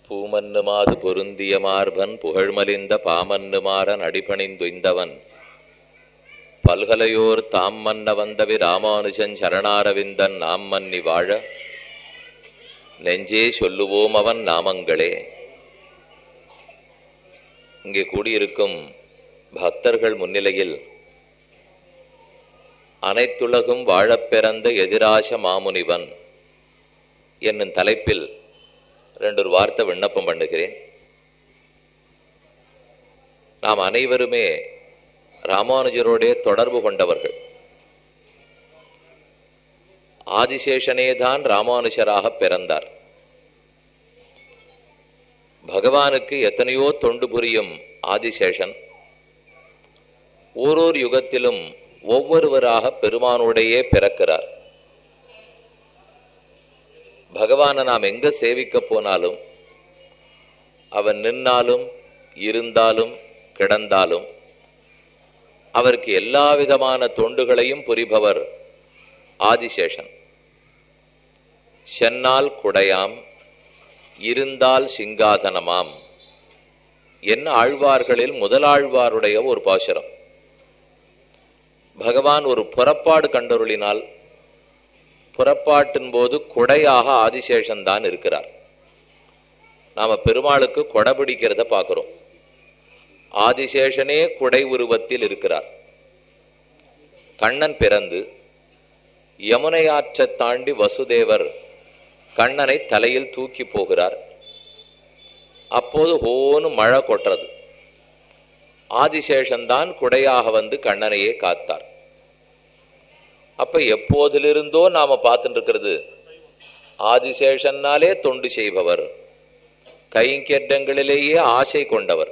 பூமன்னுமாது பொருந்திய மார்பன் புகழ்மலிந்த பாமன்னுமாறன் அடிபணிந்துய்ந்தவன் பல்கலையோர் தாம் மன்ன வந்தவி ராமானுஜன் சரணாரவிந்தன் நாம் மன்னி வாழ நெஞ்சே சொல்லுவோம் அவன் நாமங்களே இங்கே கூடியிருக்கும் பக்தர்கள் முன்னிலையில் அனைத்துலகும் வாழப் பிறந்த எதிராச மாமுனிவன் என்னும் தலைப்பில் ரெண்டு ஒரு வார்த்தை விண்ணப்பம் பண்ணுகிறேன் நாம் அனைவருமே ராமானுஜரோடே தொடர்பு கொண்டவர்கள் ஆதிசேஷனேதான் ராமானுஜராக பிறந்தார் பகவானுக்கு எத்தனையோ தொண்டு புரியும் ஆதிசேஷன் ஓரோர் யுகத்திலும் ஒவ்வொருவராக பெருமானோடையே பிறக்கிறார் பகவானை நாம் எங்க சேவிக்க போனாலும் அவன் நின்னாலும் இருந்தாலும் கிடந்தாலும் அவருக்கு எல்லா விதமான தொண்டுகளையும் புரிபவர் ஆதிசேஷன் சென்னால் குடையாம் இருந்தால் சிங்காதனமாம் என்ன ஆழ்வார்களில் முதலாழ்வாருடைய ஒரு பாசுரம் பகவான் ஒரு புறப்பாடு கண்டருளினால் புறப்பாட்டின் போது கொடையாக ஆதிசேஷன் தான் இருக்கிறார் நாம பெருமாளுக்கு கொடை பிடிக்கிறத பார்க்கிறோம் ஆதிசேஷனே குடை உருவத்தில் இருக்கிறார் கண்ணன் பிறந்து யமுனை ஆற்றைத் தாண்டி வசுதேவர் கண்ணனை தலையில் தூக்கி போகிறார் அப்போது ஹோன்னு மழை கொட்டுறது ஆதிசேஷன்தான் குடையாக வந்து கண்ணனையே காத்தார் அப்ப எப்போதிலிருந்தோ நாம பார்த்துட்டு இருக்கிறது ஆதிசேஷன்னாலே தொண்டு செய்பவர் கைங்கெட்டங்களிலேயே ஆசை கொண்டவர்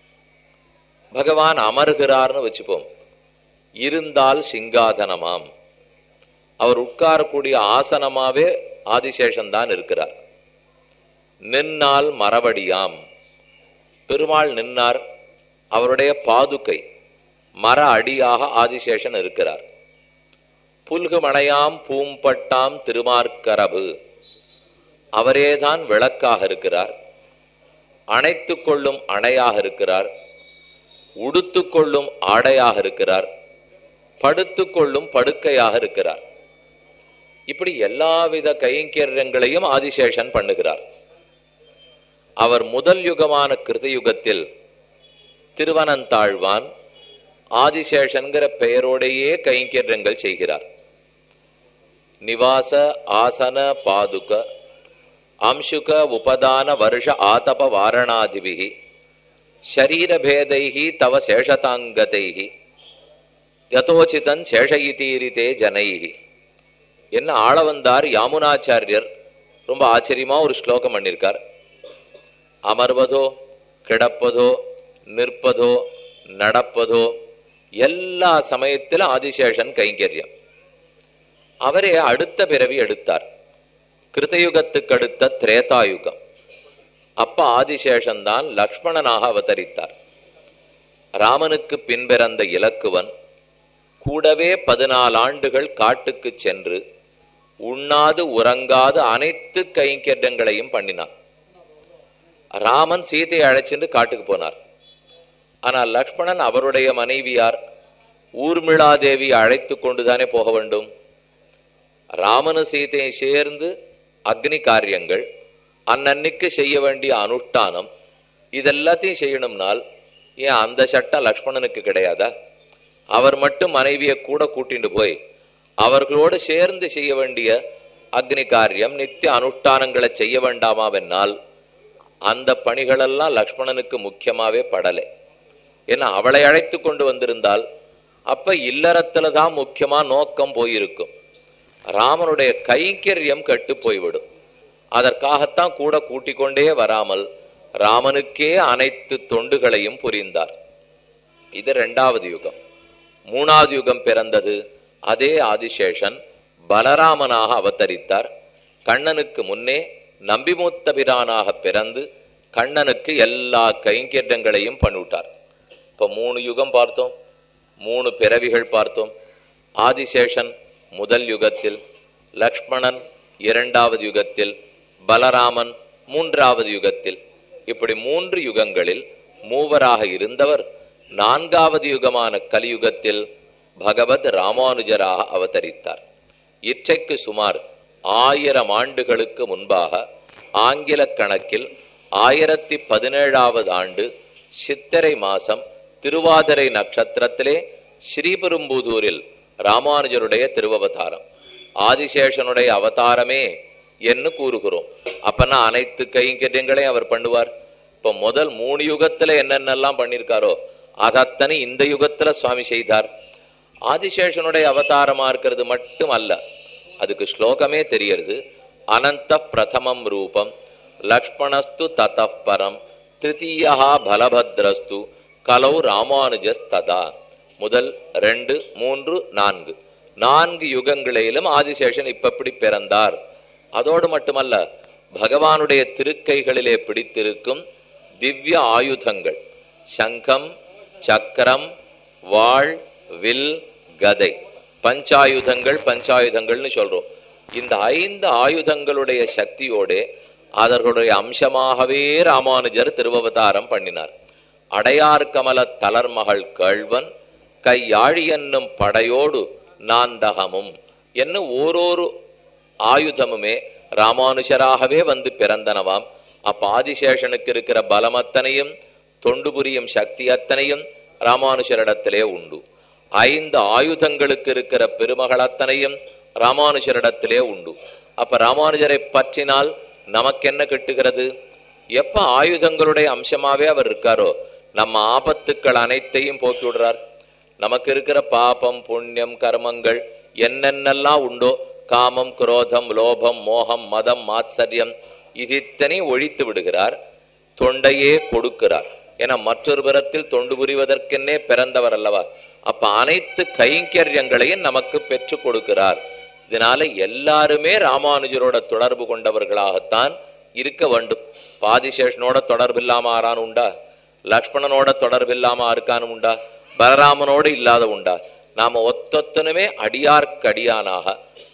பகவான் அமர்கிறார்னு வச்சுப்போம் இருந்தால் சிங்காதனமாம் அவர் உட்காரக்கூடிய ஆசனமாவே ஆதிசேஷன் தான் இருக்கிறார் நின்னால் மரபடியாம் பெருமாள் நின்னார் அவருடைய பாதுகை மர அடியாக ஆதிசேஷன் இருக்கிறார் புல்குமணையாம் பூம்பட்டாம் திருமார்க்கரபு அவரேதான் விளக்காக இருக்கிறார் அணைத்து கொள்ளும் அணையாக இருக்கிறார் உடுத்து கொள்ளும் ஆடையாக இருக்கிறார் படுத்து கொள்ளும் படுக்கையாக இருக்கிறார் இப்படி எல்லாவித கைங்கரியங்களையும் ஆதிசேஷன் பண்ணுகிறார் அவர் முதல் யுகமான கிருதயுகத்தில் திருவனந்தாழ்வான் ஆதிசேஷன்கிற பெயரோடையே கைங்கரியங்கள் செய்கிறார் நிவாச ஆசன பாதுக அம்சுக உபதான வருஷ ஆதப வாரணாதிபிகி ஷரீரபேதைகி தவ சேஷதாங்கதைகி யதோச்சிதன் சேஷயிதீரிதே ஜனைகி என்ன ஆள வந்தார் யாமுனாச்சாரியர் ரொம்ப ஆச்சரியமா ஒரு ஸ்லோகம் பண்ணியிருக்கார் அமர்வதோ கிடப்பதோ நிற்பதோ நடப்பதோ எல்லா சமயத்திலும் ஆதிசேஷன் கைங்கரியம் அவரே அடுத்த பிறவி எடுத்தார் கிருத்தயுகத்துக்கு அடுத்த திரேதாயுகம் அப்ப ஆதிசேஷன் தான் லக்ஷ்மணனாக அவதரித்தார் ராமனுக்கு பின்பிறந்த இலக்குவன் கூடவே பதினாலு ஆண்டுகள் காட்டுக்கு சென்று உண்ணாது உறங்காது அனைத்து கைங்கரியங்களையும் பண்ணினான் ராமன் சீதையை அழைச்சிட்டு காட்டுக்கு போனார் ஆனால் லக்ஷ்மணன் அவருடைய மனைவியார் ஊர்மிளாதேவி அழைத்து கொண்டுதானே போக வேண்டும் ராமனு சீதையை சேர்ந்து அக்னி காரியங்கள் அன்னன்னைக்கு செய்ய வேண்டிய அனுஷ்டானம் இதெல்லாத்தையும் செய்யணும்னால் ஏன் அந்த சட்டம் லக்ஷ்மணனுக்கு கிடையாதா அவர் மட்டும் மனைவியை கூட கூட்டிட்டு போய் அவர்களோடு சேர்ந்து செய்ய வேண்டிய அக்னி காரியம் நித்திய அனுஷ்டானங்களை செய்ய வேண்டாமாவென்னால் அந்த பணிகளெல்லாம் லக்ஷ்மணனுக்கு முக்கியமாவே படலை ஏன்னா அவளை அழைத்து கொண்டு வந்திருந்தால் அப்ப இல்லறத்துல தான் முக்கியமா நோக்கம் போயிருக்கும் ராமனுடைய கைங்கரியம் கட்டு போய்விடும் அதற்காகத்தான் கூட கூட்டிக் கொண்டே வராமல் ராமனுக்கே அனைத்து தொண்டுகளையும் புரிந்தார் இது ரெண்டாவது யுகம் மூணாவது யுகம் பிறந்தது அதே ஆதிசேஷன் பலராமனாக அவதரித்தார் கண்ணனுக்கு முன்னே நம்பிமூத்த பிரானாக பிறந்து கண்ணனுக்கு எல்லா கைங்கரியங்களையும் பண்ணிவிட்டார் இப்போ மூணு யுகம் பார்த்தோம் மூணு பிறவிகள் பார்த்தோம் ஆதிசேஷன் முதல் யுகத்தில் லக்ஷ்மணன் இரண்டாவது யுகத்தில் பலராமன் மூன்றாவது யுகத்தில் இப்படி மூன்று யுகங்களில் மூவராக இருந்தவர் நான்காவது யுகமான கலியுகத்தில் பகவத் ராமானுஜராக அவதரித்தார் இற்றைக்கு சுமார் ஆயிரம் ஆண்டுகளுக்கு முன்பாக ஆங்கில கணக்கில் ஆயிரத்தி பதினேழாவது ஆண்டு சித்திரை மாசம் திருவாதிரை நட்சத்திரத்திலே ஸ்ரீபெரும்புதூரில் ராமானுஜருடைய திருவவதாரம் ஆதிசேஷனுடைய அவதாரமே என்று கூறுகிறோம் அப்பனா அனைத்து கைங்கரியங்களையும் அவர் பண்ணுவார் இப்ப முதல் மூணு யுகத்துல என்னென்னலாம் பண்ணியிருக்காரோ அதத்தனை இந்த யுகத்துல சுவாமி செய்தார் ஆதிசேஷனுடைய அவதாரமா இருக்கிறது மட்டும் அல்ல அதுக்கு ஸ்லோகமே தெரியறது அனந்த பிரதமம் ரூபம் லக்ஷ்மணஸ்து ததः பரம் திருத்தீயா பலபத்ரஸ்து கலௌ ராமானுஜஸ்ததா முதல் ரெண்டு மூன்று நான்கு நான்கு யுகங்களிலும் ஆதிசேஷன் இப்படி பிறந்தார் அதோடு மட்டுமல்ல பகவானுடைய திருக்கைகளிலே பிடித்திருக்கும் திவ்ய ஆயுதங்கள் சங்கம் சக்கரம் வாழ் வில் கதை பஞ்சாயுதங்கள் பஞ்சாயுதங்கள்னு சொல்றோம் இந்த ஐந்து ஆயுதங்களுடைய சக்தியோடே அவர்களுடைய அம்சமாகவே ராமானுஜர் திருவவதாரம் பண்ணினார் அடையார் கமல தளர்மகள் கேழ்வன் கையாழி என்னும் படையோடு நாந்தகமும் என்ன ஓரொரு ஆயுதமுமே ராமானுஜராகவே வந்து பிறந்தனவாம் அப்ப ஆதிசேஷனுக்கு இருக்கிற பலம் அத்தனையும் தொண்டு புரியும் சக்தி அத்தனையும் ராமானுஜரிடத்திலே உண்டு ஐந்து ஆயுதங்களுக்கு இருக்கிற பெருமகள் அத்தனையும் ராமானுஜரிடத்திலே உண்டு அப்ப ராமானுஜரை பற்றினால் நமக்கு என்ன கிட்டுகிறது எப்ப ஆயுதங்களுடைய அம்சமாவே அவர் இருக்காரோ நம்ம ஆபத்துக்கள் அனைத்தையும் போக்கி விடுறார் நமக்கு இருக்கிற பாபம் புண்ணியம் கர்மங்கள் என்னென்னலாம் உண்டோ காமம் குரோதம் லோபம் மோகம் மதம் மாத்சரியம் இது இத்தனையும் ஒழித்து விடுகிறார் தொண்டையே கொடுக்கிறார் என மற்றொரு புறத்தில் தொண்டு புரிவதற்கென்னே பிறந்தவர் அல்லவா அப்ப அனைத்து கைங்கரியங்களையும் நமக்கு பெற்று கொடுக்கிறார் இதனால எல்லாருமே ராமானுஜரோட தொடர்பு கொண்டவர்களாகத்தான் இருக்க வேண்டும் பாதிசேஷனோட தொடர்பு இல்லாம ஆறான் உண்டா லக்ஷ்மணனோட தொடர்பு இல்லாம ஆருக்கானும் உண்டா பலராமனோடு இல்லாத உண்டா நாம ஒத்தொத்தனுமே அடியார்க்கடியானாக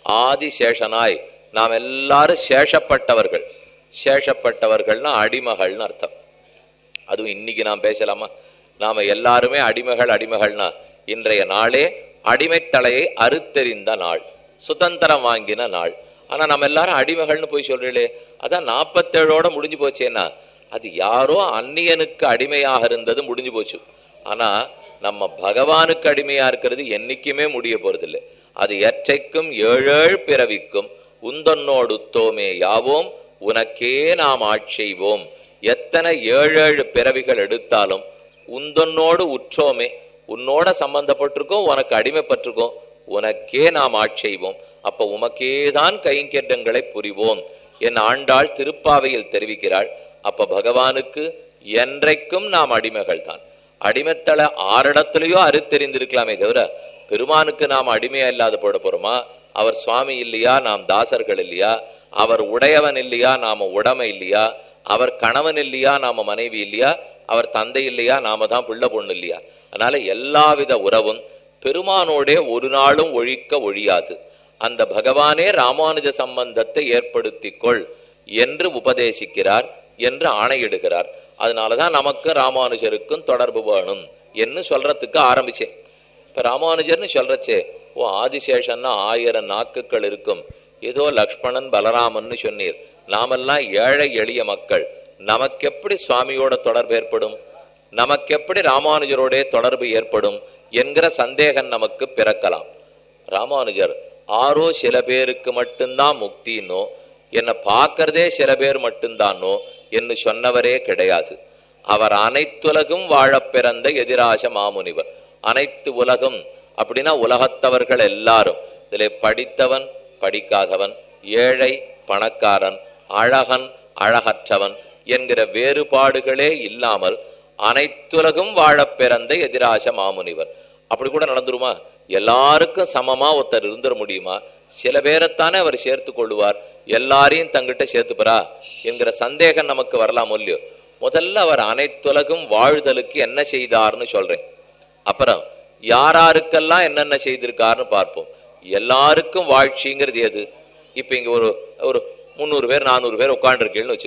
ஆதிசேஷனாய் நாம் எல்லாரும் சேஷப்பட்டவர்கள் சேஷப்பட்டவர்கள்னா அடிமகள்னு அர்த்தம் அதுவும் இன்னைக்கு நாம் பேசலாமா நாம எல்லாருமே அடிமைகள் அடிமைகள்னா இன்றைய நாளே அடிமைத்தலையை அறுத்தெறிந்த நாள் சுதந்திரம் வாங்கின நாள் ஆனா நம்ம எல்லாரும் அடிமைகள்னு போய் சொல்றீங்களே அதான் நாற்பத்தேழோட முடிஞ்சு போச்சேன்னா அது யாரோ அந்நியனுக்கு அடிமையாக இருந்தது முடிஞ்சு போச்சு ஆனா நம்ம பகவானுக்கு அடிமையா இருக்கிறது என்னைக்குமே முடிய போறதில்லை அது எற்றைக்கும் ஏழேழ் பிறவிக்கும் உந்தன்னோடு உத்தோமே யாவோம் உனக்கே நாம் ஆட்செய்வோம் எத்தனை ஏழேழு பிறவிகள் எடுத்தாலும் உந்தன்னோடு உற்றோமே உன்னோட சம்பந்தப்பட்டிருக்கோம் உனக்கு அடிமைப்பட்டிருக்கோம் உனக்கே நாம் ஆட்செய்வோம் அப்ப உமக்கே தான் கைங்கேட்டங்களை புரிவோம் என் ஆண்டாள் திருப்பாவையில் தெரிவிக்கிறாள் அப்ப பகவானுக்கு என்றைக்கும் நாம் அடிமைகள் தான் அடிமைத்தலை ஆறிடத்திலேயோ அறுத்தெறிந்திருக்கலாமே தவிர பெருமானுக்கு நாம் அடிமையா இல்லாத போட போறோமா அவர் சுவாமி இல்லையா நாம் தாசர்கள் இல்லையா அவர் உடையவன் இல்லையா நாம உடைமை இல்லையா அவர் கணவன் இல்லையா நாம மனைவி இல்லையா அவர் தந்தை இல்லையா நாம தான் பிள்ளை பொண்ணு இல்லையா அதனால எல்லாவித உறவும் பெருமானோடே ஒரு நாளும் ஒழிக்க ஒழியாது அந்த பகவானே ராமானுஜ சம்பந்தத்தை ஏற்படுத்திக் கொள் என்று உபதேசிக்கிறார் என்று ஆணையிடுகிறார் அதனாலதான் நமக்கு ராமானுஜருக்கும் தொடர்பு வேணும் என்று சொல்றதுக்கு ஆரம்பிச்சேன் இப்ப ராமானுஜர்னு சொல்றச்சே ஓ ஆதிசேஷன்னா ஆயிரம் நாக்குகள் இருக்கும் ஏதோ லக்ஷ்மணன் பலராமன்னு சொன்னீர் நாமெல்லாம் ஏழை எளிய மக்கள் நமக்கு எப்படி சுவாமியோட தொடர்பு ஏற்படும் நமக்கு எப்படி ராமானுஜரோட தொடர்பு ஏற்படும் என்கிற சந்தேகம் நமக்கு பிறக்கலாம் ராமானுஜர் ஆரோ சில பேருக்கு மட்டும்தான் முக்தின்னோ என்னை பார்க்கறதே சில பேர் மட்டும்தானோ என்று சொன்னவரே கிடையாது அவர் அனைத்துலகும் வாழப் பிறந்த எதிராச மாமுனிவர் அனைத்து உலகம் அப்படின்னா உலகத்தவர்கள் எல்லாரும் இதில் படித்தவன் படிக்காதவன் ஏழை பணக்காரன் அழகன் அழகற்றவன் என்கிற வேறுபாடுகளே இல்லாமல் அனைத்துலகும் வாழப் பிறந்த எதிராச மாமுனிவர் அப்படி கூட நடந்துருமா எல்லாருக்கும் சமமா ஒருத்தர் இருந்துட முடியுமா சில பேரைத்தானே அவர் சேர்த்து கொள்ளுவார் எல்லாரையும் தங்கிட்ட சேர்த்துப்பரா என்கிற சந்தேகம் நமக்கு வரலாம் இல்லையோ முதல்ல அவர் அனைத்துலகும் வாழ்தலுக்கு என்ன செய்தார்னு சொல்றேன் அப்புறம் யாராருக்கெல்லாம் என்னென்ன செய்திருக்காருன்னு பார்ப்போம் எல்லாருக்கும் வாழ்ச்சிங்கிறது எது இப்ப இங்க ஒரு ஒரு முந்நூறு பேர் நானூறு பேர் உட்காந்துருக்கீங்கன்னு வச்சுங்க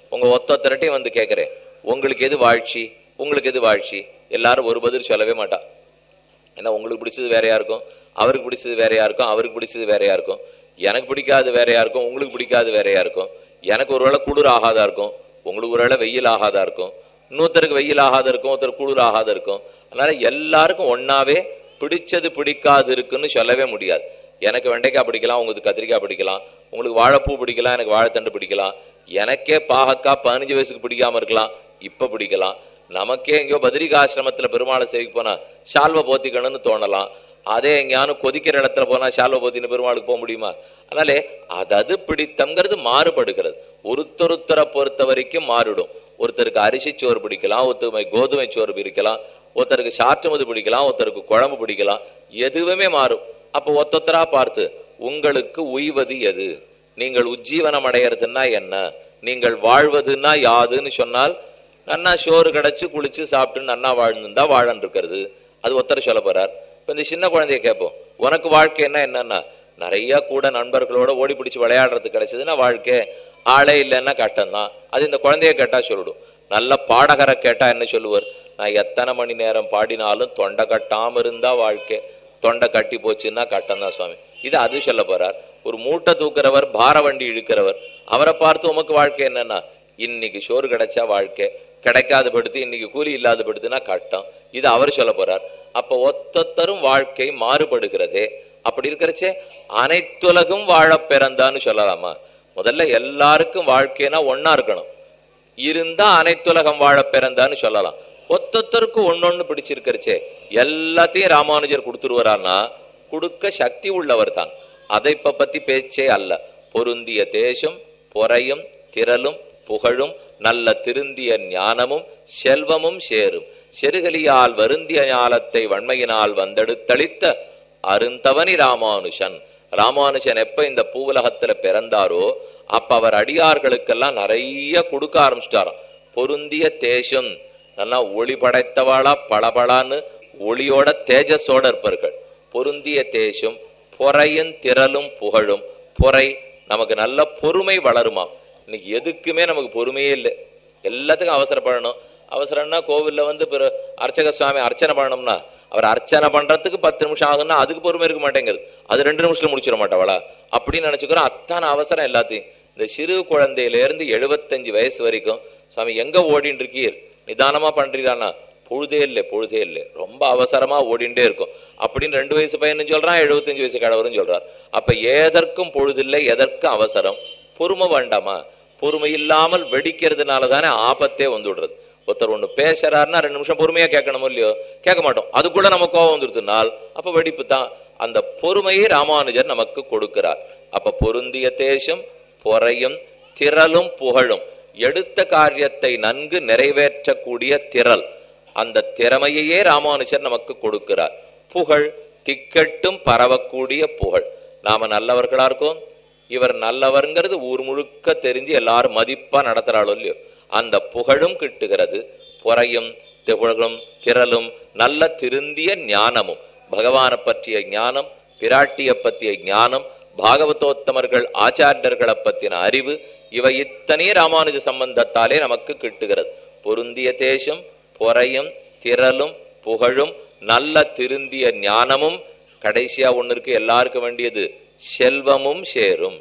உங்க ஒத்தொத்தரட்டையும் வந்து கேட்கிறேன் உங்களுக்கு எது வாழ்ச்சி உங்களுக்கு எது வாழ்ச்சி எல்லாரும் ஒரு பதில் சொல்லவே மாட்டா ஏன்னா உங்களுக்கு பிடிச்சது வேறையா இருக்கும் அவருக்கு பிடிச்சது வேறையா இருக்கும் அவருக்கு பிடிச்சது வேறையா இருக்கும் எனக்கு பிடிக்காது வேறையா இருக்கும் உங்களுக்கு பிடிக்காது வேறையா இருக்கும் எனக்கு ஒருவேளை குளிர் ஆகாதா இருக்கும் உங்களுக்கு ஒருவேளை வெயில் ஆகாதா இருக்கும் இன்னொருத்தருக்கு வெயில் ஆகாத இருக்கும் ஒருத்தர் குளிர் ஆகாத இருக்கும் அதனால எல்லாருக்கும் ஒண்ணாவே பிடிச்சது பிடிக்காது இருக்குன்னு சொல்லவே முடியாது எனக்கு வெண்டைக்காய் பிடிக்கலாம் உங்களுக்கு கத்திரிக்காய் பிடிக்கலாம் உங்களுக்கு வாழைப்பூ பிடிக்கலாம் எனக்கு வாழைத்தண்டு பிடிக்கலாம் எனக்கே பாகக்காய் பதினஞ்சு வயசுக்கு பிடிக்காம இருக்கலாம் இப்ப பிடிக்கலாம் நமக்கே எங்கேயோ பத்ரிகாசிரமத்துல பெருமாளை சேவிக்கு போனா ஷால்வை போத்திக்கணும்னு தோணலாம் அதே எங்கேயானும் கொதிக்கிற இடத்துல போனா ஷால்வை போத்தின்னு பெருமாளுக்கு போக முடியுமா அதனாலே அதது பிடித்தம்ங்கிறது மாறுபடுகிறது ஒருத்தொருத்தரை பொறுத்த வரைக்கும் மாறிடும் ஒருத்தருக்கு அரிசி சோறு பிடிக்கலாம் ஒருத்தருக்கு கோதுமை சோறு பிடிக்கலாம் ஒருத்தருக்கு சாற்றுமது பிடிக்கலாம் ஒருத்தருக்கு குழம்பு பிடிக்கலாம் எதுவுமே மாறும் அப்போ ஒத்தொத்தரா பார்த்து உங்களுக்கு உய்வது எது நீங்கள் உஜ்ஜீவனம் அடையறதுன்னா என்ன நீங்கள் வாழ்வதுன்னா யாதுன்னு சொன்னால் நன்னா சோறு கிடைச்சு குளிச்சு சாப்பிட்டு நன்னா வாழ்ந்துருந்தா வாழன் இருக்கிறது அது ஒருத்தர் சொல்ல போறார் இப்போ இந்த சின்ன குழந்தைய கேட்போம் உனக்கு வாழ்க்கைன்னா என்னன்னா நிறைய கூட நண்பர்களோட ஓடி பிடிச்சி விளையாடுறது கிடைச்சதுன்னா வாழ்க்கை ஆளே இல்லைன்னா கஷ்டம்தான் அது இந்த குழந்தைய கேட்டா சொல்லிடும் நல்ல பாடகரை கேட்டா என்ன சொல்லுவார் நான் எத்தனை மணி நேரம் பாடினாலும் தொண்டை கட்டாம இருந்தா வாழ்க்கை தொண்டை கட்டி போச்சுன்னா கட்டம்தான் சுவாமி இது அது சொல்ல போறார் ஒரு மூட்டை தூக்குறவர் பார வண்டி இழுக்கிறவர் அவரை பார்த்து உமக்கு வாழ்க்கை என்னன்னா இன்னைக்கு சோறு கிடைச்சா வாழ்க்கை கிடைக்காத படுத்து இன்னைக்கு கூலி இல்லாத படுத்துனா கட்டம் இது அவர் சொல்ல போறார் அப்ப ஒத்தொத்தரும் வாழ்க்கை மாறுபடுகிறதே அப்படி இருக்கிறச்சே அனைத்துலகும் வாழ பிறந்தான்னு சொல்லலாமா முதல்ல எல்லாருக்கும் வாழ்க்கைனா ஒண்ணா இருக்கணும் இருந்தா அனைத்துலகம் வாழ பிறந்தான்னு சொல்லலாம் ஒத்தொத்தருக்கு ஒன்னொன்னு பிடிச்சிருக்கிறச்சே எல்லாத்தையும் ராமானுஜர் கொடுத்துருவாரான்னா கொடுக்க சக்தி உள்ளவர் தான் அதை இப்ப பத்தி பேச்சே அல்ல பொருந்திய தேசம் பொறையும் திரளும் புகழும் நல்ல திருந்திய ஞானமும் செல்வமும் சேரும் செருகலியால் வருந்திய ஞாலத்தை வன்மையினால் வந்தெடுத்தளித்த அருந்தவனி ராமானுஷன் ராமானுஷன் எப்ப இந்த பூவுலகத்துல பிறந்தாரோ அப்ப அவர் அடியார்களுக்கெல்லாம் நிறைய கொடுக்க ஆரம்பிச்சிட்டாராம் பொருந்திய தேசம் நல்லா ஒளி படைத்தவாளா பளபளான்னு ஒளியோட தேஜஸோட இருப்பார்கள் பொருந்திய தேசம் பொறையும் திரளும் புகழும் பொறை நமக்கு நல்ல பொறுமை வளருமா இன்னைக்கு எதுக்குமே நமக்கு பொறுமையே இல்லை எல்லாத்துக்கும் அவசரப்படணும் அவசரம்னா கோவில்ல வந்து பிற அர்ச்சக சுவாமி அர்ச்சனை பண்ணணும்னா அவர் அர்ச்சனை பண்றதுக்கு பத்து நிமிஷம் ஆகும்னா அதுக்கு பொறுமை இருக்க மாட்டேங்குது அது ரெண்டு நிமிஷத்துல முடிச்சிட மாட்டாவளா அப்படின்னு நினைச்சுக்கிறோம் அத்தான அவசரம் எல்லாத்தையும் இந்த சிறு குழந்தையில இருந்து எழுபத்தஞ்சு வயசு வரைக்கும் சுவாமி எங்க ஓடின்னு இருக்கீர் நிதானமா பண்றீரானா பொழுதே இல்லை பொழுதே இல்லை ரொம்ப அவசரமா ஓடிண்டே இருக்கும் அப்படின்னு ரெண்டு வயசு பையனும் சொல்றான் எழுபத்தஞ்சு வயசு கடவுளும் சொல்றார் அப்ப ஏதற்கும் பொழுதில்லை எதற்கும் அவசரம் பொறுமை வேண்டாமா பொறுமை இல்லாமல் வெடிக்கிறதுனால தானே ஆபத்தே வந்து விடுறது ஒருத்தர் ஒண்ணு பேசுறாருன்னா ரெண்டு நிமிஷம் பொறுமையா கேட்கணுமோ இல்லையோ கேட்க மாட்டோம் அதுக்குள்ள நம்ம கோவம் வந்துருதுனால் அப்ப வெடிப்பு தான் அந்த பொறுமையை ராமானுஜர் நமக்கு கொடுக்கிறார் அப்ப பொருந்திய தேசம் பொறையும் திரளும் புகழும் எடுத்த காரியத்தை நன்கு நிறைவேற்றக்கூடிய திரள் அந்த திறமையையே ராமானுஜர் நமக்கு கொடுக்கிறார் புகழ் திக்கட்டும் பரவக்கூடிய புகழ் நாம நல்லவர்களா இருக்கோம் இவர் நல்லவர்ங்கிறது ஊர் முழுக்க தெரிஞ்சு எல்லாரும் மதிப்பா நடத்துறாளோ இல்லையோ அந்த புகழும் கிட்டுகிறது பொறையும் புகழும் திரளும் நல்ல திருந்திய ஞானமும் பகவானை பற்றிய ஞானம் பிராட்டியை பற்றிய ஞானம் பாகவதோத்தமர்கள் ஆச்சாரியர்களை பற்றின அறிவு இவை இத்தனையும் ராமானுஜ சம்பந்தத்தாலே நமக்கு கிட்டுகிறது பொருந்திய தேசம் பொறையும் திரளும் புகழும் நல்ல திருந்திய ஞானமும் கடைசியா ஒண்ணு இருக்கு எல்லாருக்கும் வேண்டியது செல்வமும் சேரும்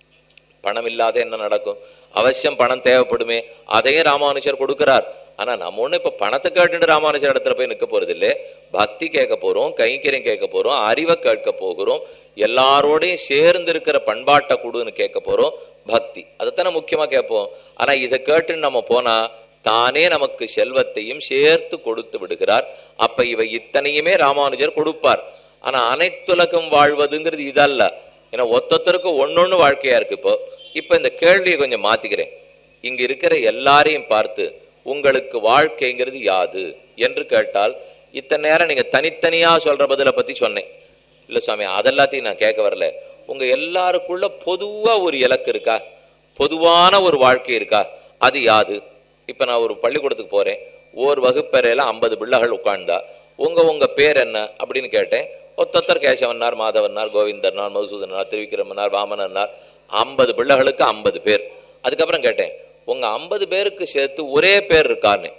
பணம் இல்லாத என்ன நடக்கும் அவசியம் பணம் தேவைப்படுமே அதையும் ராமானுஜர் கொடுக்கிறார் ஆனா நம்ம ஒண்ணு இப்ப பணத்தை கேட்டுட்டு ராமானுஜர் இடத்துல போய் நிக்க போறது இல்லை பக்தி கேட்க போறோம் கைங்கரியம் கேட்க போறோம் அறிவை கேட்க போகிறோம் எல்லாரோடையும் சேர்ந்து இருக்கிற பண்பாட்டை கொடுன்னு கேட்க போறோம் பக்தி அதைத்தானே முக்கியமா கேட்போம் ஆனா இதை கேட்டுன்னு நம்ம போனா தானே நமக்கு செல்வத்தையும் சேர்த்து கொடுத்து விடுகிறார் அப்ப இவை இத்தனையுமே ராமானுஜர் கொடுப்பார் ஆனா அனைத்துலகம் வாழ்வதுங்கிறது இதல்ல ஏன்னா ஒத்தொத்தருக்கும் ஒன்னொன்னு வாழ்க்கையா இருக்கு இப்போ இப்ப இந்த கேள்வியை கொஞ்சம் மாத்திக்கிறேன் இங்க இருக்கிற எல்லாரையும் பார்த்து உங்களுக்கு வாழ்க்கைங்கிறது யாது என்று கேட்டால் இத்தனை நேரம் நீங்க தனித்தனியா சொல்ற பதிலை பத்தி சொன்னேன் இல்ல சுவாமி அதெல்லாத்தையும் நான் கேட்க வரல உங்க எல்லாருக்குள்ள பொதுவா ஒரு இலக்கு இருக்கா பொதுவான ஒரு வாழ்க்கை இருக்கா அது யாது இப்ப நான் ஒரு பள்ளிக்கூடத்துக்கு போறேன் ஓர் வகுப்பறையில ஐம்பது பிள்ளைகள் உட்கார்ந்தா உங்க உங்க பேர் என்ன அப்படின்னு கேட்டேன் ஒத்தொத்தர் கேசவன்னார் மாதவன்னார் கோவிந்தர்னார் மதுசூதனார் திருவிக்கிரமனார் வாமனன்னார் ஐம்பது பிள்ளைகளுக்கு ஐம்பது பேர் அதுக்கப்புறம் கேட்டேன் உங்க ஐம்பது பேருக்கு சேர்த்து ஒரே பேர் இருக்கான்னு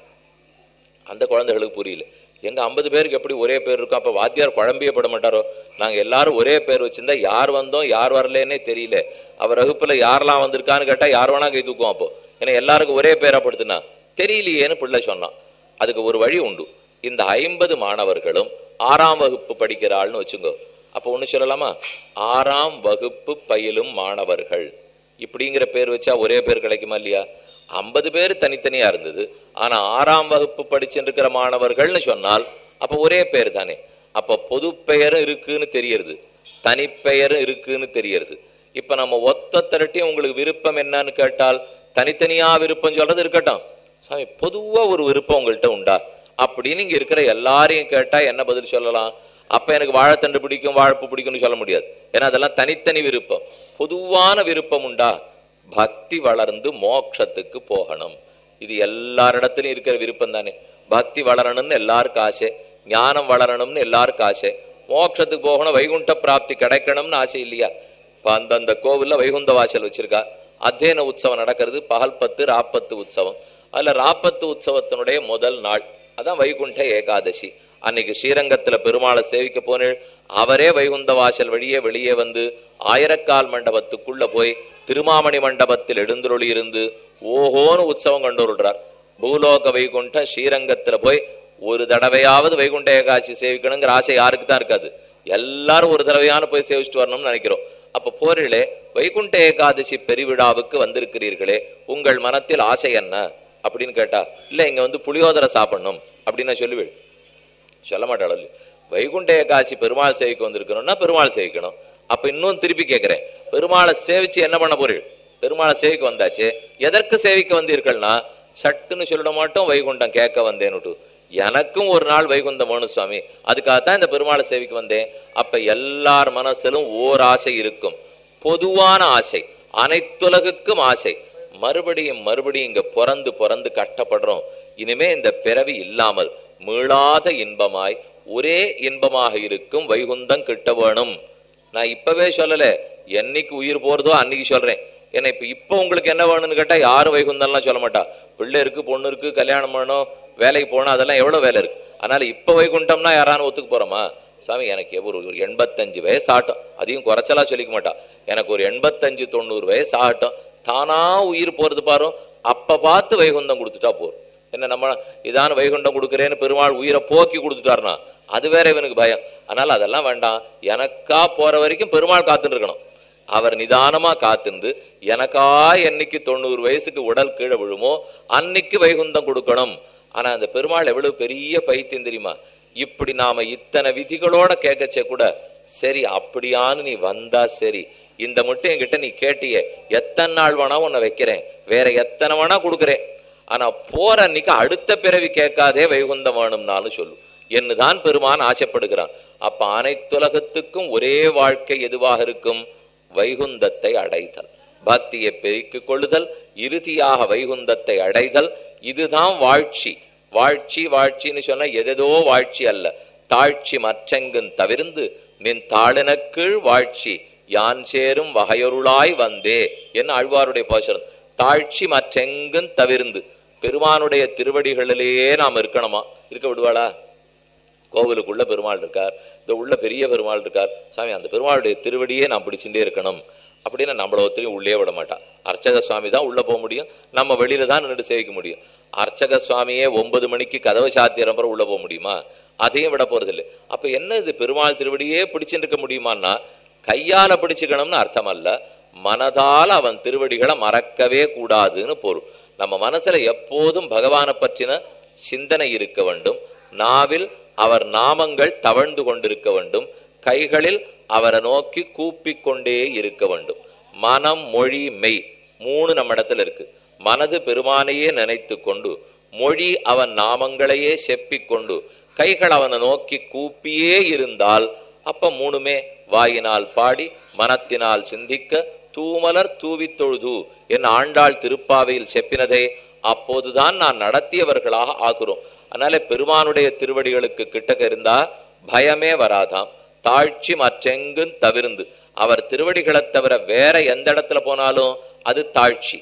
அந்த குழந்தைகளுக்கு புரியல எங்க ஐம்பது பேருக்கு எப்படி ஒரே பேர் இருக்கும் அப்ப வாத்தியார் குழம்பியே பட மாட்டாரோ நாங்க எல்லாரும் ஒரே பேர் வச்சிருந்தா யார் வந்தோம் யார் வரலன்னே தெரியல அவர் வகுப்புல யாரெல்லாம் வந்திருக்கான்னு கேட்டா யார் வேணா கை தூக்குவோம் அப்போ ஏன்னா எல்லாருக்கும் ஒரே பேரா படுத்துனா தெரியலையேன்னு பிள்ளை சொன்னான் அதுக்கு ஒரு வழி உண்டு இந்த ஐம்பது மாணவர்களும் ஆறாம் வகுப்பு படிக்கிறாள்னு வச்சுங்கோ அப்போ ஒண்ணு சொல்லலாமா ஆறாம் வகுப்பு பயிலும் மாணவர்கள் இப்படிங்கிற பேர் வச்சா ஒரே பேர் கிடைக்குமா இல்லையா ஐம்பது பேர் தனித்தனியா இருந்தது ஆனா ஆறாம் வகுப்பு படிச்சுட்டு இருக்கிற மாணவர்கள்னு சொன்னால் அப்ப ஒரே பேர் தானே அப்ப பொது பெயரும் இருக்குன்னு தெரியறது தனிப்பெயரும் இருக்குன்னு தெரியறது இப்ப நம்ம ஒத்த திரட்டியும் உங்களுக்கு விருப்பம் என்னன்னு கேட்டால் தனித்தனியா விருப்பம் சொல்றது இருக்கட்டும் சாமி பொதுவா ஒரு விருப்பம் உங்கள்கிட்ட உண்டா அப்படின்னு இங்க இருக்கிற எல்லாரையும் கேட்டா என்ன பதில் சொல்லலாம் அப்ப எனக்கு வாழைத்தண்டு பிடிக்கும் வாழைப்பு பிடிக்கும்னு சொல்ல முடியாது ஏன்னா அதெல்லாம் தனித்தனி விருப்பம் பொதுவான விருப்பம் உண்டா பக்தி வளர்ந்து மோட்சத்துக்கு போகணும் இது எல்லாரிடத்துலயும் இருக்கிற விருப்பம் தானே பக்தி வளரணும்னு எல்லாருக்கும் ஆசை ஞானம் வளரணும்னு எல்லாருக்கும் ஆசை மோட்சத்துக்கு போகணும் வைகுண்ட பிராப்தி கிடைக்கணும்னு ஆசை இல்லையா இப்ப அந்தந்த கோவில்ல வைகுந்த வாசல் வச்சிருக்கா அத்தியன உற்சவம் நடக்கிறது பகல் பத்து ராப்பத்து உற்சவம் அதுல ராப்பத்து உற்சவத்தினுடைய முதல் நாள் அதான் வைகுண்ட ஏகாதசி அன்னைக்கு ஸ்ரீரங்கத்துல பெருமாளை சேவிக்க போனேள் அவரே வைகுந்த வாசல் வழியே வெளியே வந்து ஆயிரக்கால் மண்டபத்துக்குள்ள போய் திருமாமணி மண்டபத்தில் எழுந்தருளி இருந்து ஓஹோன்னு உற்சவம் கண்டுருள்றார் பூலோக வைகுண்ட ஸ்ரீரங்கத்துல போய் ஒரு தடவையாவது வைகுண்ட ஏகாதசி சேவிக்கணுங்கிற ஆசை யாருக்கு தான் இருக்காது எல்லாரும் ஒரு தடவையான போய் சேவிச்சுட்டு வரணும்னு நினைக்கிறோம் அப்ப போரிலே வைகுண்ட ஏகாதசி பெருவிழாவுக்கு வந்திருக்கிறீர்களே உங்கள் மனத்தில் ஆசை என்ன அப்படின்னு கேட்டா இல்ல இங்க வந்து புளியோதரை சாப்பிடணும் அப்படின்னு நான் சொல்லுவேன் சொல்ல மாட்டாள் இல்லையா? வைகுண்ட ஏகாட்சி பெருமாள் சேவிக்க வந்திருக்கணும்னா பெருமாள் சேவிக்கணும் அப்ப இன்னும் திருப்பி கேட்கிறேன் பெருமாளை சேவிச்சு என்ன பண்ண போறீள் பெருமாளை சேவிக்க வந்தாச்சு எதற்கு சேவிக்க வந்தீர்கள்னா சட்டுன்னு சொல்லிட மாட்டோம் வைகுண்டம் கேட்க வந்தேன்னுட்டு எனக்கும் ஒரு நாள் வைகுண்டம் வேணும் சுவாமி அதுக்காகத்தான் இந்த பெருமாளை சேவிக்க வந்தேன் அப்ப எல்லார் மனசிலும் ஓர் ஆசை இருக்கும் பொதுவான ஆசை அனைத்துலகுக்கும் ஆசை மறுபடியும் மறுபடியும் இங்க பிறந்து பிறந்து கஷ்டப்படுறோம் இனிமே இந்த பிறவி இல்லாமல் மீளாத இன்பமாய் ஒரே இன்பமாக இருக்கும் வைகுந்தம் கிட்ட வேணும் நான் இப்பவே சொல்லல என்னைக்கு உயிர் போறதோ அன்னைக்கு சொல்றேன் ஏன்னா இப்ப இப்ப உங்களுக்கு என்ன வேணும்னு கேட்டா யாரும் வைகுந்தம்லாம் சொல்ல மாட்டா பிள்ளை இருக்கு பொண்ணு இருக்கு கல்யாணம் பண்ணணும் வேலைக்கு போகணும் அதெல்லாம் எவ்வளவு வேலை இருக்கு அதனால இப்ப வைகுண்டம்னா யாரானு ஒத்துக்கு போறோமா சாமி எனக்கு ஒரு ஒரு எண்பத்தஞ்சு வயசு ஆகட்டும் அதையும் குறைச்சலா சொல்லிக்க மாட்டா எனக்கு ஒரு எண்பத்தஞ்சு தொண்ணூறு வயசு ஆகட்டும் தானா உயிர் போறது பாரும் அப்ப பார்த்து வைகுந்தம் கொடுத்துட்டா போதும் என்ன நம்ம இதான வைகுண்டம் கொடுக்குறேன்னு பெருமாள் உயிரை போக்கி கொடுத்துட்டாருனா அது வேற இவனுக்கு பயம் அதனால அதெல்லாம் வேண்டாம் எனக்கா போற வரைக்கும் பெருமாள் காத்துட்டு இருக்கணும் அவர் நிதானமா காத்திருந்து எனக்கா என்னைக்கு தொண்ணூறு வயசுக்கு உடல் கீழே விழுமோ அன்னைக்கு வைகுந்தம் கொடுக்கணும் ஆனா அந்த பெருமாள் எவ்வளவு பெரிய பைத்தியம் தெரியுமா இப்படி நாம இத்தனை விதிகளோட கேட்கச்சே கூட சரி அப்படியான்னு நீ வந்தா சரி இந்த மட்டும் என்கிட்ட நீ கேட்டியே எத்தனை நாள் வேணா உன்னை வைக்கிறேன் வேற எத்தனை வேணா கொடுக்குறேன் ஆனா போற அன்னைக்கு அடுத்த பிறவி கேட்காதே வைகுந்தம் வேணும்னாலும் சொல்லு என்னுதான் பெருமான் ஆசைப்படுகிறான் அப்ப அனைத்துலகத்துக்கும் ஒரே வாழ்க்கை எதுவாக இருக்கும் வைகுந்தத்தை அடைதல் பக்தியை பெருக்கிக் கொள்ளுதல் இறுதியாக வைகுந்தத்தை அடைதல் இதுதான் வாழ்ச்சி வாழ்ச்சி வாழ்ச்சின்னு சொன்னா எதேதோ வாழ்ச்சி அல்ல தாழ்ச்சி மற்றெங்குன் தவிர்ந்து நின் தாளினக்கீழ் வாழ்ச்சி யான் சேரும் வகையொருளாய் வந்தே என்ன ஆழ்வாருடைய பாசுரம் தாழ்ச்சி மற்றெங்குன் தவிர்ந்து பெருமானுடைய திருவடிகளிலேயே நாம் இருக்கணுமா இருக்க விடுவாளா கோவிலுக்குள்ள பெருமாள் இருக்கார் இந்த உள்ள பெரிய பெருமாள் இருக்கார் சாமி அந்த பெருமாளுடைய திருவடியே நான் பிடிச்சுட்டே இருக்கணும் அப்படின்னு நம்மள ஒருத்தரையும் உள்ளே விட மாட்டான் அர்ச்சக சுவாமி தான் உள்ள போக முடியும் நம்ம வெளியில தான் நின்று சேவிக்க முடியும் அர்ச்சக சுவாமியே ஒன்பது மணிக்கு கதவை சாத்திரம் பிறகு உள்ள போக முடியுமா அதையும் விட போறது இல்லை அப்ப என்ன இது பெருமாள் திருவடியே பிடிச்சுட்டு இருக்க முடியுமான்னா கையால பிடிச்சுக்கணும்னு அர்த்தம் அல்ல மனதால் அவன் திருவடிகளை மறக்கவே கூடாதுன்னு பொருள் நம்ம மனசுல எப்போதும் பகவானை பற்றின சிந்தனை இருக்க வேண்டும் நாவில் அவர் நாமங்கள் தவழ்ந்து கொண்டிருக்க வேண்டும் கைகளில் அவரை நோக்கி கூப்பிக் கொண்டே இருக்க வேண்டும் மனம் மொழி மெய் மூணு நம்ம இடத்துல இருக்கு மனது பெருமானையே நினைத்து கொண்டு மொழி அவன் நாமங்களையே செப்பிக் கொண்டு கைகள் அவனை நோக்கி கூப்பியே இருந்தால் அப்ப மூணுமே வாயினால் பாடி மனத்தினால் சிந்திக்க தூமலர் தூவித் தொழுது என் ஆண்டாள் திருப்பாவையில் செப்பினதே அப்போதுதான் நான் நடத்தியவர்களாக ஆகிறோம் அதனால பெருமானுடைய திருவடிகளுக்கு கிட்டக்க இருந்தா பயமே வராதாம் தாழ்ச்சி மற்றெங்கும் தவிர்ந்து அவர் திருவடிகளைத் தவிர வேற எந்த இடத்துல போனாலும் அது தாழ்ச்சி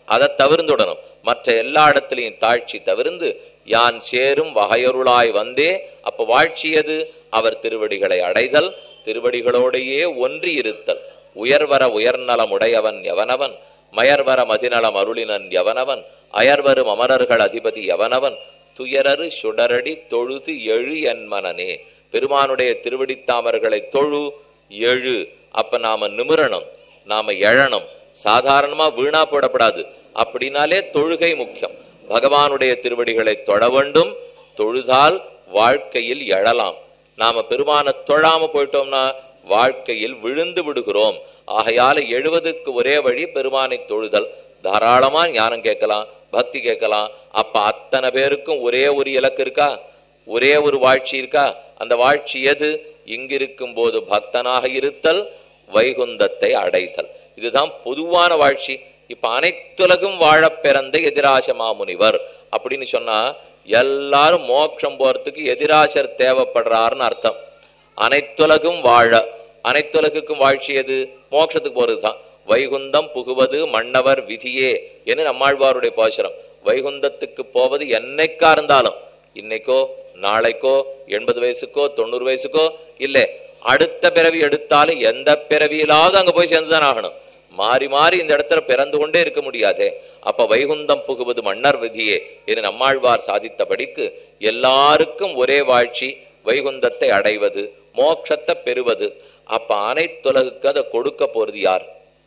அதை தவிர்ந்துடணும் மற்ற எல்லா இடத்துலையும் தாழ்ச்சி தவிர்ந்து யான் சேரும் வகையருளாய் வந்தே அப்ப வாழ்ச்சியது அவர் திருவடிகளை அடைதல் திருவடிகளோடையே ஒன்றி இருத்தல் உயர்வர உயர்நலம் உடையவன் எவனவன் மயர்வர மதிநலம் அருளினன் எவனவன் அயர்வரும் அமரர்கள் அதிபதி எவனவன் துயரரு சுடரடி தொழுது எழு என் மனனே பெருமானுடைய திருவடித்தாமர்களை தொழு எழு அப்ப நாம நிமிரணும் நாம எழணும் சாதாரணமா வீணா போடப்படாது அப்படின்னாலே தொழுகை முக்கியம் பகவானுடைய திருவடிகளை தொழ வேண்டும் தொழுதால் வாழ்க்கையில் எழலாம் நாம பெருமான தொழாம போயிட்டோம்னா வாழ்க்கையில் விழுந்து விடுகிறோம் ஆகையால எழுவதுக்கு ஒரே வழி பெருமானை தொழுதல் தாராளமா ஞானம் கேட்கலாம் பக்தி கேட்கலாம் அப்ப அத்தனை பேருக்கும் ஒரே ஒரு இலக்கு இருக்கா ஒரே ஒரு வாழ்ச்சி இருக்கா அந்த வாழ்ச்சி எது இங்கிருக்கும் போது பக்தனாக இருத்தல் வைகுந்தத்தை அடைதல் இதுதான் பொதுவான வாழ்ச்சி இப்ப அனைத்துலகும் வாழப் பிறந்த எதிராச மாமுனிவர் அப்படின்னு சொன்னா எல்லாரும் மோட்சம் போறதுக்கு எதிராசர் தேவைப்படுறாருன்னு அர்த்தம் அனைத்துலகும் வாழ அனைத்துலகுக்கும் வாழ்ச்சி எது மோட்சத்துக்கு போறது தான் வைகுந்தம் புகுவது மன்னவர் விதியே என்று நம்மாழ்வாருடைய பாசுரம் வைகுந்தத்துக்கு போவது என்னைக்கா இருந்தாலும் இன்னைக்கோ நாளைக்கோ எண்பது வயசுக்கோ தொண்ணூறு வயசுக்கோ இல்லை அடுத்த பிறவி எடுத்தாலும் எந்த பிறவியிலாவது அங்க போய் சேர்ந்துதான் ஆகணும் மாறி மாறி இந்த இடத்துல பிறந்து கொண்டே இருக்க முடியாதே அப்ப வைகுந்தம் புகுவது மன்னர் விதியே என்று நம்மாழ்வார் சாதித்தபடிக்கு எல்லாருக்கும் ஒரே வாழ்ச்சி வைகுந்தத்தை அடைவது மோட்சத்தை பெறுவது அப்ப அனைத்துலகுக்கு அதை கொடுக்க போறது யார்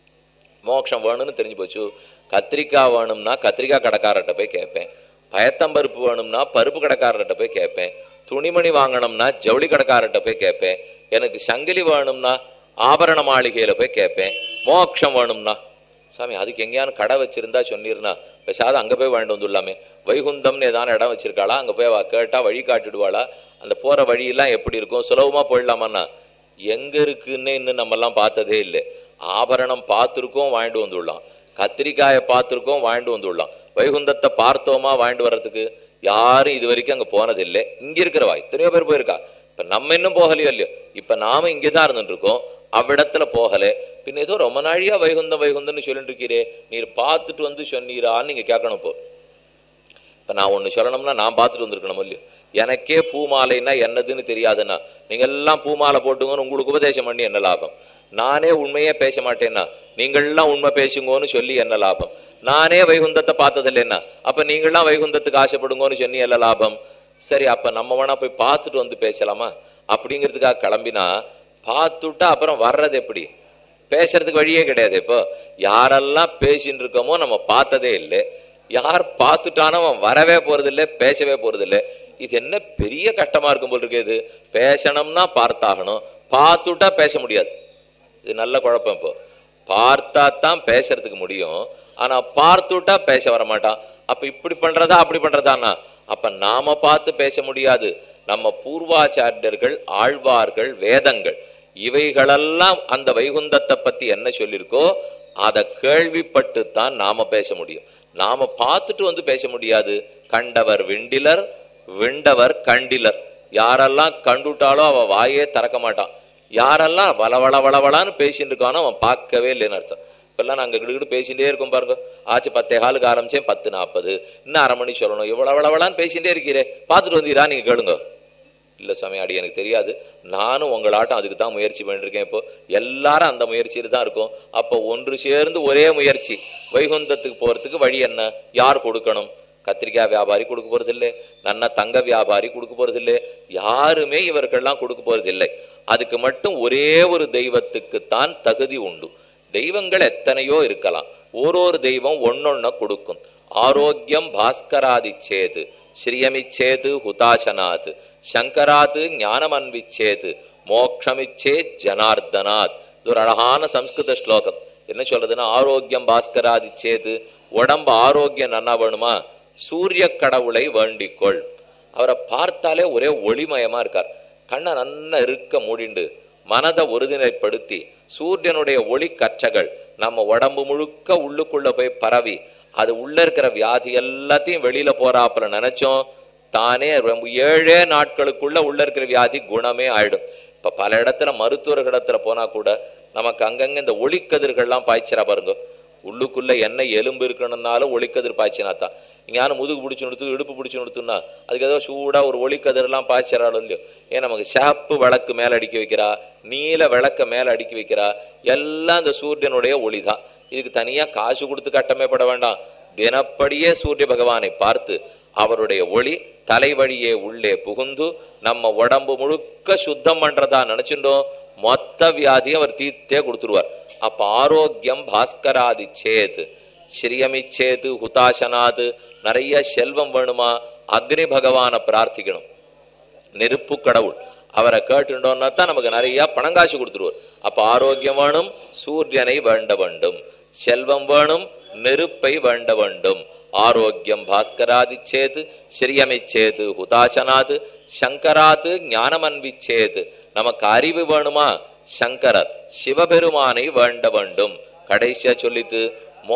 மோட்சம் வேணும்னு தெரிஞ்சு போச்சு கத்திரிக்காய் வேணும்னா கத்திரிக்காய் கடைக்காரர்கிட்ட போய் கேட்பேன் பயத்தம்பருப்பு வேணும்னா பருப்பு கடைக்காரர்கிட்ட போய் கேட்பேன் துணிமணி வாங்கணும்னா ஜவுளி கடைக்காரர்கிட்ட போய் கேட்பேன் எனக்கு சங்கிலி வேணும்னா ஆபரண மாளிகையில போய் கேட்பேன் மோட்சம் வேணும்னா சாமி அதுக்கு எங்கேயானு கடை வச்சிருந்தா சொன்னீர்னா பேசாத அங்க போய் வாங்கிட்டு வந்துடலாமே வைகுந்தம்னு ஏதான இடம் வச்சிருக்காளா அங்க போய் அவ கேட்டா வழி காட்டிடுவாளா அந்த போற வழியெல்லாம் எப்படி இருக்கும் சுலபமா போயிடலாமான்னா எங்க இருக்குன்னு இன்னும் நம்ம எல்லாம் பார்த்ததே இல்லை ஆபரணம் பார்த்துருக்கோம் வாங்கிட்டு வந்துடலாம் கத்திரிக்காயை பார்த்துருக்கோம் வாங்கிட்டு வந்துடலாம் வைகுந்தத்தை பார்த்தோமா வாங்கிட்டு வர்றதுக்கு யாரும் இது வரைக்கும் அங்க போனதில்லை இங்க இருக்கிறவா எத்தனையோ பேர் போயிருக்கா இப்ப நம்ம இன்னும் போகலையோ இல்லையோ இப்ப நாம இங்கதான் இருந்துட்டு இருக்கோம் அவ்விடத்துல போகல பின்ன ஏதோ ரொம்ப நாழியா வைகுந்தம் வைகுந்தம்னு சொல்லிட்டு இருக்கீரே நீர் பார்த்துட்டு வந்து சொன்னீரான்னு நீங்க கேட்கணும் இப்போ இப்போ நான் ஒன்று சொல்லணும்னா நான் பார்த்துட்டு வந்திருக்கணும் இல்லையோ எனக்கே பூமாலைன்னா என்னதுன்னு தெரியாதுன்னா நீங்க எல்லாம் பூமாலை போட்டுங்கன்னு உங்களுக்கு உபதேசம் பண்ணி என்ன லாபம் நானே உண்மையே பேச மாட்டேன்னா நீங்கள்லாம் உண்மை பேசுங்கன்னு சொல்லி என்ன லாபம் நானே வைகுந்தத்தை பார்த்ததில்லைன்னா அப்ப நீங்கள்லாம் வைகுந்தத்துக்கு ஆசைப்படுங்கன்னு சொன்னி என்ன லாபம் சரி அப்ப நம்ம வேணா போய் பார்த்துட்டு வந்து பேசலாமா அப்படிங்கிறதுக்காக கிளம்பினா பார்த்துட்டா அப்புறம் வர்றது எப்படி பேசுறதுக்கு வழியே கிடையாது இப்போ யாரெல்லாம் பேசின்னு இருக்கோமோ நம்ம பார்த்ததே இல்லை யார் பார்த்துட்டானோ அவன் வரவே போறதில்லை பேசவே போறதில்லை இது என்ன பெரிய கஷ்டமா இருக்கும் போல் இருக்கு இது பேசணும்னா பார்த்தாகணும் பார்த்துட்டா பேச முடியாது இது நல்ல குழப்பம் இப்போ பார்த்தா தான் பேசுறதுக்கு முடியும் ஆனா பார்த்துட்டா பேச வர மாட்டான் அப்ப இப்படி பண்றதா அப்படி பண்றதானா அப்ப நாம பார்த்து பேச முடியாது நம்ம பூர்வாச்சாரியர்கள் ஆழ்வார்கள் வேதங்கள் இவைகளெல்லாம் அந்த வைகுந்தத்தை பத்தி என்ன சொல்லியிருக்கோ அதை கேள்விப்பட்டு தான் நாம பேச முடியும் நாம பார்த்துட்டு வந்து பேச முடியாது கண்டவர் விண்டிலர் விண்டவர் கண்டிலர் யாரெல்லாம் கண்டுட்டாலோ அவ வாயே திறக்க மாட்டான் யாரெல்லாம் வளவள வளவளான்னு பேசிட்டு இருக்கானோ அவன் பார்க்கவே இல்லைன்னு அர்த்தம் இப்பெல்லாம் நாங்கள் கிடுக்கிட்டு பேசிட்டே இருக்கோம் பாருங்க ஆச்சு பத்தே காலுக்கு ஆரம்பிச்சேன் பத்து நாற்பது இன்னும் அரை மணி சொல்லணும் இவ்வளோ வளவளான்னு பேசிட்டே இருக்கிறே பார்த்துட்டு வந்தீரா நீங்க கேளுங்க இல்லை சாமி அடி எனக்கு தெரியாது நானும் உங்களாட்டம் அதுக்கு தான் முயற்சி பண்ணிருக்கேன் இப்போ எல்லாரும் அந்த முயற்சியில் தான் இருக்கும் அப்போ ஒன்று சேர்ந்து ஒரே முயற்சி வைகுந்தத்துக்கு போகிறதுக்கு வழி என்ன யார் கொடுக்கணும் கத்திரிக்காய் வியாபாரி கொடுக்க போறதில்லை நன்ன தங்க வியாபாரி கொடுக்க போறதில்லை யாருமே இவர்கள்லாம் கொடுக்க போறதில்லை அதுக்கு மட்டும் ஒரே ஒரு தெய்வத்துக்குத்தான் தகுதி உண்டு தெய்வங்கள் எத்தனையோ இருக்கலாம் ஓரொரு தெய்வம் ஒன்னொன்ன கொடுக்கும் ஆரோக்கியம் பாஸ்கராதி சேது ஸ்ரீயமிச்சேது ஹுதாசனாத் சங்கராத் ஞானமன்விச்சேது மோக்ஷமிச்சே ஜனார்தனாத் இது ஒரு அழகான சம்ஸ்கிருத ஸ்லோகம் என்ன சொல்றதுன்னா ஆரோக்கியம் பாஸ்கராதி சேது உடம்பு ஆரோக்கியம் நன்னா வேணுமா சூரிய கடவுளை வேண்டிக்கொள் அவரை பார்த்தாலே ஒரே ஒளிமயமா இருக்கார் கண்ணை நன்னா இருக்க மூடிண்டு மனதை ஒருதினைப்படுத்தி சூரியனுடைய ஒளி கற்றகள் நம்ம உடம்பு முழுக்க உள்ளுக்குள்ள போய் பரவி அது உள்ள இருக்கிற வியாதி எல்லாத்தையும் வெளியில போறாப்புல நினைச்சோம் தானே ரொம்ப ஏழே நாட்களுக்குள்ள உள்ள இருக்கிற வியாதி குணமே ஆயிடும் இப்ப பல இடத்துல மருத்துவர்களிடத்துல போனா கூட நமக்கு அங்கங்க இந்த ஒளிக்கதிர்கள்லாம் பாய்ச்சிரா பாருங்க உள்ளுக்குள்ள என்ன எலும்பு இருக்கணும்னாலும் ஒளிக்கதிர் பாய்ச்சினாத்தான் இங்கே முதுகு பிடிச்சி நிறுத்து இடுப்பு பிடிச்சி நிறுத்துனா அதுக்கு ஏதோ சூடாக ஒரு ஒளிக்கதிரெல்லாம் பாய்ச்சறாலும் இல்லையோ ஏன் நமக்கு சாப்பு விளக்கு மேலே அடிக்க வைக்கிறா நீல விளக்க மேலே அடுக்கி வைக்கிறா எல்லாம் இந்த சூரியனுடைய ஒளி தான் இதுக்கு தனியாக காசு கொடுத்து கட்டமே பட வேண்டாம் தினப்படியே சூரிய பகவானை பார்த்து அவருடைய ஒளி தலை வழியே உள்ளே புகுந்து நம்ம உடம்பு முழுக்க சுத்தம் பண்றதா நினைச்சுட்டோம் மொத்த வியாதியை அவர் தீர்த்தே கொடுத்துருவார் அப்ப ஆரோக்கியம் பாஸ்கராதி சேது ஸ்ரீயமிச்சேது ஹுதாசனாது நிறைய செல்வம் வேணுமா அக்னி பகவானை பிரார்த்திக்கணும் நெருப்பு கடவுள் அவரை கேட்டுட்டோம்னா தான் நமக்கு நிறைய பணங்காசு கொடுத்துருவார் அப்ப ஆரோக்கியம் வேணும் சூரியனை வேண்ட வேண்டும் செல்வம் வேணும் நெருப்பை வேண்ட வேண்டும் ஆரோக்கியம் பாஸ்கராதி சேது ஸ்ரீயமிச்சேது ஹுதாசனாது சங்கராது ஞானமன்விச்சேது நமக்கு அறிவு வேணுமா சங்கரர் சிவபெருமானை வேண்ட வேண்டும் கடைசியா சொல்லித்து மோ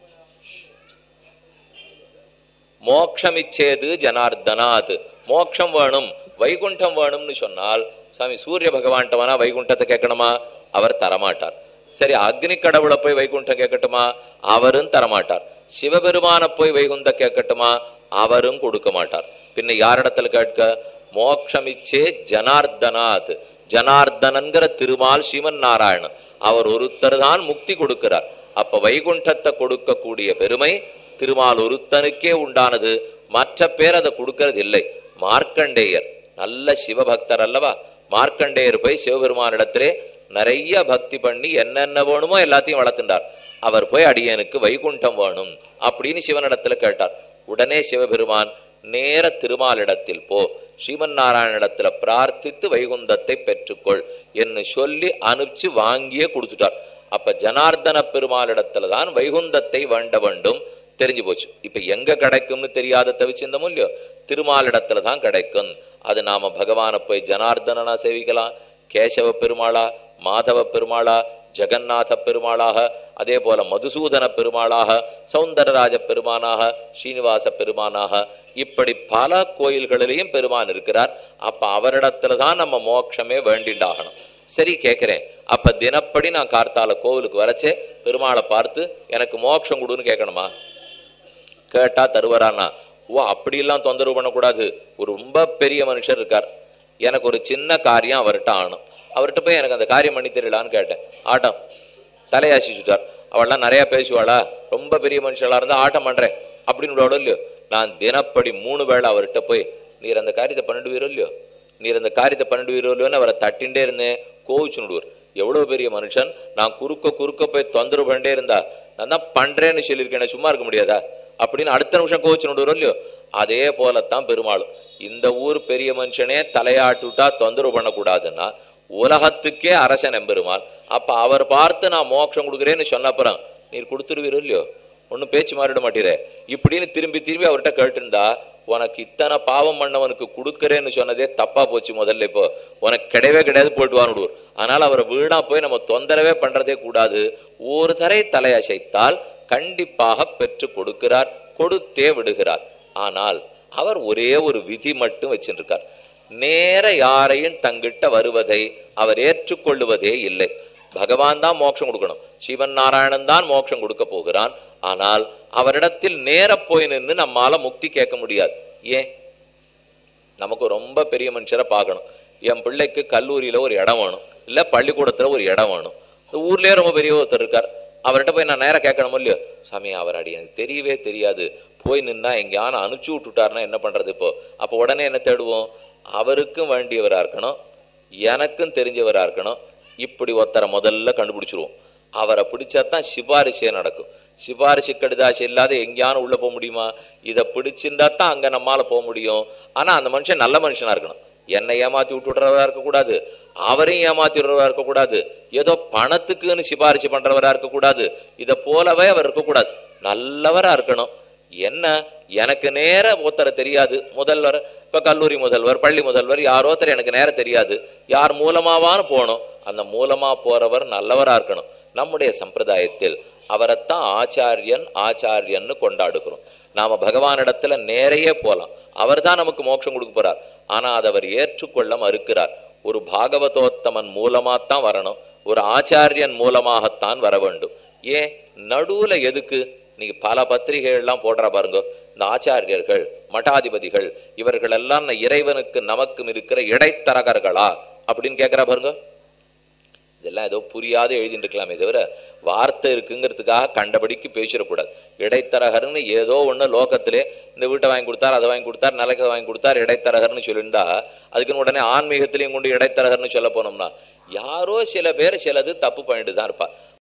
மோக்ஷமிச்சேது ஜனார்தனாத் மோக்ஷம் வேணும் வைகுண்டம் வேணும்னு சொன்னால் சாமி சூரிய பகவான்கிட்ட வேணா வைகுண்டத்தை கேட்கணுமா அவர் தரமாட்டார் சரி அக்னி கடவுளை போய் வைகுண்டம் கேட்கட்டுமா அவரும் தரமாட்டார் சிவபெருமான போய் வைகுண்டம் கேட்கட்டுமா அவரும் கொடுக்க மாட்டார் பின்ன யாரிடத்துல கேட்க மோக்ஷமிச்சே ஜனார்தனாத் ஜனார்தனன்கிற திருமால் ஸ்ரீமன் நாராயணன் அவர் ஒருத்தர் தான் முக்தி கொடுக்கிறார் அப்ப வைகுண்டத்தை கொடுக்கக்கூடிய பெருமை திருமால் ஒருத்தனுக்கே உண்டானது மற்ற பேர் அதை கொடுக்கறது இல்லை மார்க்கண்டேயர் நல்ல சிவபக்தர் அல்லவா மார்க்கண்டேயர் போய் சிவபெருமானிடத்திலே நிறைய பக்தி பண்ணி என்னென்ன வேணுமோ எல்லாத்தையும் வளர்த்துண்டார் அவர் போய் அடியனுக்கு வைகுண்டம் வேணும் அப்படின்னு சிவனிடத்துல கேட்டார் உடனே சிவபெருமான் நேர திருமாலிடத்தில் போ ஸ்ரீமன் நாராயணிடத்துல பிரார்த்தித்து வைகுந்தத்தை பெற்றுக்கொள் என்று சொல்லி அனுப்பிச்சு வாங்கியே கொடுத்துட்டார் அப்ப ஜனார்தன பெருமாளிடத்துல தான் வைகுந்தத்தை வேண்ட வேண்டும் தெரிஞ்சு போச்சு இப்ப எங்க கிடைக்கும்னு தெரியாத தவிச்சிருந்தோம் இல்லையோ திருமாலிடத்துல தான் கிடைக்கும் அது நாம பகவானை போய் ஜனார்தனனா சேவிக்கலாம் கேசவ பெருமாளா மாதவ பெருமாளா ஜெகநாத பெருமாளாக அதே போல மதுசூதன பெருமாளாக சௌந்தரராஜ பெருமானாக ஸ்ரீனிவாச பெருமானாக இப்படி பல கோயில்களிலேயும் பெருமான் இருக்கிறார் அப்ப அவரிடத்துல தான் நம்ம மோட்சமே வேண்டிண்டாகணும் சரி கேட்கிறேன் அப்ப தினப்படி நான் கார்த்தால கோவிலுக்கு வரச்சே பெருமாளை பார்த்து எனக்கு மோட்சம் கொடுன்னு கேட்கணுமா கேட்டா தருவாரான்னா ஓ அப்படிலாம் தொந்தரவு பண்ணக்கூடாது ஒரு ரொம்ப பெரிய மனுஷர் இருக்கார் எனக்கு ஒரு சின்ன காரியம் அவர்கிட்ட ஆகணும் அவர்கிட்ட போய் எனக்கு அந்த காரியம் பண்ணி தெரியலான்னு கேட்டேன் ஆட்டம் தலையாசிச்சுட்டார் அவள்லாம் நிறைய பேசுவாளா ரொம்ப பெரிய மனுஷங்களா இருந்தா ஆட்டம் பண்றேன் அப்படின்னு விடுவாளோ இல்லையோ நான் தினப்படி மூணு வேளை அவர்கிட்ட போய் நீர் அந்த காரியத்தை பண்ணிடுவீரோ இல்லையோ நீர் அந்த காரியத்தை பண்ணிடுவீரோ இல்லையோன்னு அவரை தட்டின்டே இருந்தேன் கோவிச்சு விடுவார் எவ்வளவு பெரிய மனுஷன் நான் குறுக்க குறுக்க போய் தொந்தரவு பண்ணிட்டே இருந்தா நான் தான் பண்றேன்னு சொல்லியிருக்கேன் சும்மா இருக்க முடியாதா அப்படின்னு அடுத்த நிமிஷம் கோவிச்சு விடுவாரோ இல்லையோ அதே போலத்தான் பெருமாளும் இந்த ஊர் பெரிய மனுஷனே தலையாட்டுட்டா தொந்தரவு பண்ணக்கூடாதுன்னா உலகத்துக்கே அரசன் எம்பெருமாள் அப்ப அவர் பார்த்து நான் மோட்சம் கொடுக்குறேன்னு சொன்னப்புறம் நீர் கொடுத்துருவீரோ இல்லையோ ஒன்றும் பேச்சு மாறிட மாட்டீரே இப்படின்னு திரும்பி திரும்பி அவர்கிட்ட கேட்டிருந்தா உனக்கு இத்தனை பாவம் பண்ணவனுக்கு கொடுக்குறேன்னு சொன்னதே தப்பா போச்சு முதல்ல இப்போ உனக்கு கிடையவே கிடையாது போயிட்டு வானுடுவோர் அதனால அவரை வீணா போய் நம்ம தொந்தரவே பண்றதே கூடாது ஒரு தரை தலையசைத்தால் கண்டிப்பாக பெற்று கொடுக்கிறார் கொடுத்தே விடுகிறார் ஆனால் அவர் ஒரே ஒரு விதி மட்டும் வச்சிருக்கார் நேர யாரையும் தங்கிட்ட வருவதை அவர் ஏற்றுக்கொள்ளுவதே இல்லை பகவான் தான் மோட்சம் கொடுக்கணும் சிவன் நாராயணன் தான் மோட்சம் கொடுக்க போகிறான் ஆனால் அவரிடத்தில் நேர போய் நின்று நம்மால முக்தி கேட்க முடியாது ஏன் நமக்கு ரொம்ப பெரிய மனுஷரை பார்க்கணும் என் பிள்ளைக்கு கல்லூரியில ஒரு இடம் வேணும் இல்ல பள்ளிக்கூடத்துல ஒரு இடம் வேணும் இந்த ஊர்லயே ரொம்ப பெரிய ஒருத்தர் இருக்கார் அவர்கிட்ட போய் நான் நேரம் கேட்கணும் இல்லையோ சாமி அவர் அடி எனக்கு தெரியவே தெரியாது போய் நின்னா எங்கேயான அனுப்பிச்சு விட்டுட்டாருன்னா என்ன பண்றது இப்போ அப்போ உடனே என்ன தேடுவோம் அவருக்கும் வேண்டியவரா இருக்கணும் எனக்கும் தெரிஞ்சவரா இருக்கணும் இப்படி ஒருத்தரை முதல்ல கண்டுபிடிச்சிருவோம் அவரை பிடிச்சாதான் சிபாரிசே நடக்கும் சிபாரிசு கடிதாசி இல்லாத எங்கேயானு உள்ள போக முடியுமா இதை பிடிச்சிருந்தா தான் அங்க நம்மால போக முடியும் ஆனா அந்த மனுஷன் நல்ல மனுஷனா இருக்கணும் என்னை ஏமாத்தி விட்டு விடுறவரா இருக்கக்கூடாது அவரையும் ஏமாத்தி விடுறவரா இருக்கக்கூடாது ஏதோ பணத்துக்குன்னு சிபாரிசு பண்றவரா இருக்கக்கூடாது இதை போலவே அவர் இருக்கக்கூடாது நல்லவரா இருக்கணும் என்ன எனக்கு நேர ஒருத்தரை தெரியாது முதல்வர் இப்ப கல்லூரி முதல்வர் பள்ளி முதல்வர் யாரோ ஒருத்தர் எனக்கு நேர தெரியாது யார் மூலமாவான்னு போகணும் அந்த மூலமா போறவர் நல்லவரா இருக்கணும் நம்முடைய சம்பிரதாயத்தில் அவரைத்தான் ஆச்சாரியன் ஆச்சாரியன்னு கொண்டாடுகிறோம் நாம பகவானிடத்துல நேரையே போலாம் அவர் தான் நமக்கு மோட்சம் கொடுக்க போறார் ஆனா அதை அவர் ஏற்றுக்கொள்ள மறுக்கிறார் ஒரு பாகவதோத்தமன் மூலமாத்தான் வரணும் ஒரு ஆச்சாரியன் மூலமாகத்தான் வர வேண்டும் ஏன் நடுவுல எதுக்கு நீங்க பல பத்திரிகைகள்லாம் போடுற பாருங்க இந்த ஆச்சாரியர்கள் மட்டாதிபதிகள் இவர்கள் எல்லாம் ந- இறைவனுக்கு நமக்கும் இருக்கிற இடைத்தரகர்களா அப்படின்னு கேட்கிறா பாருங்க இதெல்லாம் ஏதோ புரியாத எழுதிட்டு இருக்கலாமே தவிர வார்த்தை இருக்குங்கிறதுக்காக கண்டபடிக்கு பேசிடக்கூடாது இடைத்தரகர்னு ஏதோ ஒண்ணு லோகத்திலே இந்த வீட்டை வாங்கி கொடுத்தார் அதை வாங்கி கொடுத்தார் நிலத்தை வாங்கி கொடுத்தார் இடைத்தரகர்னு சொல்லியிருந்தா அதுக்குன்னு உடனே ஆன்மீகத்திலையும் கொண்டு இடைத்தரகர்னு சொல்ல போனோம்னா யாரோ சில பேர் சிலது தப்பு பண்ணிட்டு தான் இருப்பா